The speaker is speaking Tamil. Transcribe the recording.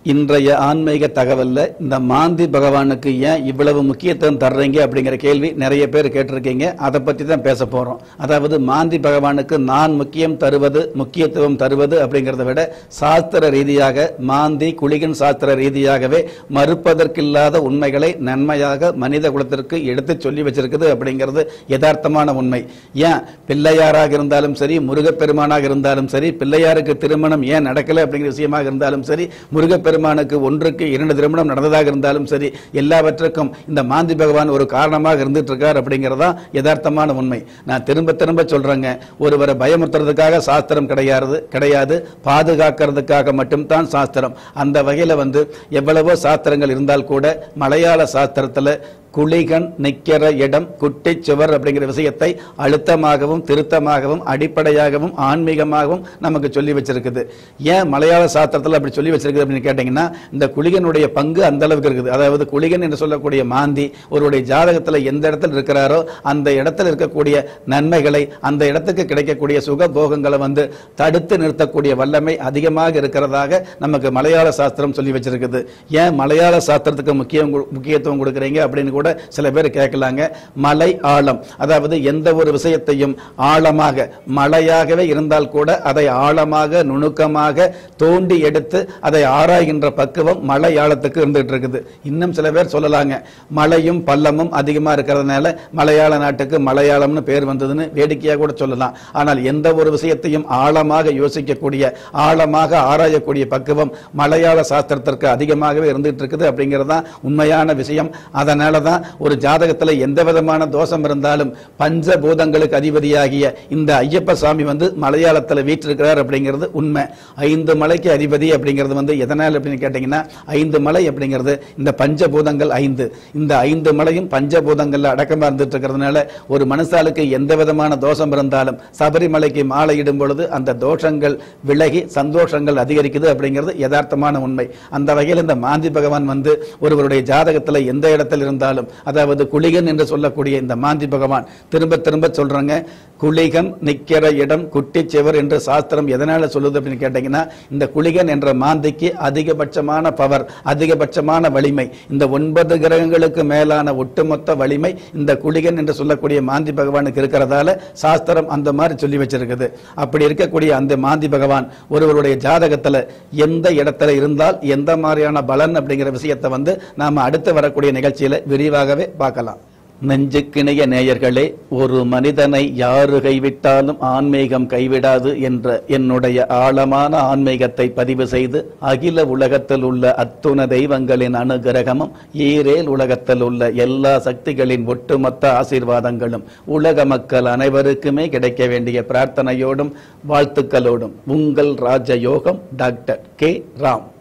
இன்றைய ஆன்மீக தகவல்ல இந்த மாந்தி பகவானுக்கு ஏன் இவ்வளவு முக்கியத்துவம் தர்றீங்க அப்படிங்கிற கேள்வி நிறைய பேர் கேட்டிருக்கீங்க அதை பத்தி தான் பேச போறோம் அதாவது மாந்தி பகவானுக்கு நான் முக்கியம் தருவது முக்கியத்துவம் தருவது அப்படிங்கிறத விட சாஸ்திர ரீதியாக மாந்தி குளிகன் சாஸ்திர ரீதியாகவே மறுப்பதற்கில்லாத உண்மைகளை நன்மையாக மனித குலத்திற்கு எடுத்து சொல்லி வச்சிருக்குது அப்படிங்கிறது யதார்த்தமான உண்மை ஏன் பிள்ளையாராக இருந்தாலும் சரி முருகப்பெருமானாக இருந்தாலும் சரி பிள்ளையாருக்கு திருமணம் ஏன் நடக்கல அப்படிங்கிற விஷயமாக இருந்தாலும் சரி முருகப்பெருமானுக்கு ஒன்றுக்கு இரண்டு திருமணம் நடந்ததாக இருந்தாலும் சரி எல்லாவற்றுக்கும் இந்த மாந்தி பகவான் ஒரு காரணமாக இருந்துட்டு இருக்கார் அப்படிங்கிறதா யதார்த்தமான உண்மை நான் திரும்ப திரும்ப சொல்றேங்க ஒருவரை பயமுறுத்துறதுக்காக சாஸ்திரம் கிடையாது கிடையாது பாதுகாக்கிறதுக்காக மட்டும்தான் சாஸ்திரம் அந்த வகையில வந்து எவ்வளவோ சாஸ்திரங்கள் இருந்தால் கூட மலையாள சாஸ்திரத்துல குளிகன் நிக்கிற இடம் குட்டி சுவர் அப்படிங்கிற விஷயத்தை அழுத்தமாகவும் திருத்தமாகவும் அடிப்படையாகவும் ஆன்மீகமாகவும் நமக்கு சொல்லி வச்சிருக்குது ஏன் மலையாள சாஸ்திரத்தில் அப்படி சொல்லி வச்சிருக்குது அப்படின்னு கேட்டிங்கன்னா இந்த குளிகனுடைய பங்கு அந்த அளவுக்கு இருக்குது அதாவது குளிகன் என்று சொல்லக்கூடிய மாந்தி ஒருவருடைய ஜாதகத்தில் எந்த இடத்துல இருக்கிறாரோ அந்த இடத்துல இருக்கக்கூடிய நன்மைகளை அந்த இடத்துக்கு கிடைக்கக்கூடிய சுக போகங்களை வந்து தடுத்து நிறுத்தக்கூடிய வல்லமை அதிகமாக இருக்கிறதாக நமக்கு மலையாள சாஸ்திரம் சொல்லி வச்சிருக்குது ஏன் மலையாள சாஸ்திரத்துக்கு முக்கியம் கொடு- முக்கியத்துவம் கொடுக்குறீங்க அப்படின்னு கூட சில பேர் கேட்கலாங்க மலை ஆழம் அதாவது எந்த ஒரு விஷயத்தையும் ஆழமாக மலையாகவே இருந்தால் கூட அதை ஆழமாக நுணுக்கமாக தோண்டி எடுத்து அதை ஆராய்கின்ற பக்குவம் மலை ஆழத்துக்கு இருந்துட்டு இருக்குது இன்னும் சில பேர் சொல்லலாங்க மலையும் பள்ளமும் அதிகமா இருக்கிறதுனால மலையாள நாட்டுக்கு மலையாளம்னு பேர் வந்ததுன்னு வேடிக்கையா கூட சொல்லலாம் ஆனால் எந்த ஒரு விஷயத்தையும் ஆழமாக யோசிக்கக்கூடிய ஆழமாக ஆராயக்கூடிய பக்குவம் மலையாள சாஸ்திரத்திற்கு அதிகமாகவே இருந்துட்டு இருக்குது அப்படிங்கிறது தான் உண்மையான விஷயம் அதனால தான் ஒரு ஜாதகத்துல எந்த விதமான தோஷம் இருந்தாலும் பஞ்சபூதங்களுக்கு அதிபதியாகிய இந்த ஐயப்ப சாமி வந்து மலையாளத்துல வீற்றிருக்கிறார் அப்படிங்கிறது உண்மை ஐந்து மலைக்கு அதிபதி அப்படிங்கிறது வந்து எதனால் அப்படின்னு கேட்டீங்கன்னா ஐந்து மலை அப்படிங்கிறது இந்த பஞ்சபூதங்கள் ஐந்து இந்த ஐந்து மலையும் பஞ்சபூதங்கள்ல அடக்கமா இருந்துட்டு இருக்கிறதுனால ஒரு மனுஷாளுக்கு எந்த விதமான தோஷம் இருந்தாலும் சபரிமலைக்கு மாலை இடும் பொழுது அந்த தோஷங்கள் விலகி சந்தோஷங்கள் அதிகரிக்குது அப்படிங்கிறது யதார்த்தமான உண்மை அந்த வகையில் இந்த மாந்தி பகவான் வந்து ஒருவருடைய ஜாதகத்துல எந்த இடத்தில் இருந்தாலும் அதாவது குளிகன் என்று சொல்லக்கூடிய இந்த மாந்தி பகவான் திரும்ப திரும்ப சொல்றாங்க குளிகன் நிக்கிற இடம் குட்டி செவர் என்று சாஸ்திரம் எதனால சொல்லுது அப்படின்னு கேட்டீங்கன்னா இந்த குளிகன் என்ற மாந்திக்கு அதிகபட்சமான பவர் அதிகபட்சமான வலிமை இந்த ஒன்பது கிரகங்களுக்கு மேலான ஒட்டுமொத்த வலிமை இந்த குளிகன் என்று சொல்லக்கூடிய மாந்தி பகவானுக்கு இருக்கிறதால சாஸ்திரம் அந்த மாதிரி சொல்லி வச்சிருக்குது அப்படி இருக்கக்கூடிய அந்த மாந்தி பகவான் ஒருவருடைய ஜாதகத்துல எந்த இடத்துல இருந்தால் எந்த மாதிரியான பலன் அப்படிங்கிற விஷயத்தை வந்து நாம அடுத்து வரக்கூடிய நிகழ்ச்சியில விரிவாகவே பார்க்கலாம் நெஞ்சுக்கிணைய நேயர்களே ஒரு மனிதனை யாரு கைவிட்டாலும் ஆன்மீகம் கைவிடாது என்ற என்னுடைய ஆழமான ஆன்மீகத்தை பதிவு செய்து அகில உலகத்தில் உள்ள அத்துண தெய்வங்களின் அனுகிரகமும் ஈரேல் உலகத்தில் உள்ள எல்லா சக்திகளின் ஒட்டுமொத்த ஆசீர்வாதங்களும் உலக மக்கள் அனைவருக்குமே கிடைக்க வேண்டிய பிரார்த்தனையோடும் வாழ்த்துக்களோடும் உங்கள் ராஜயோகம் டாக்டர் கே ராம்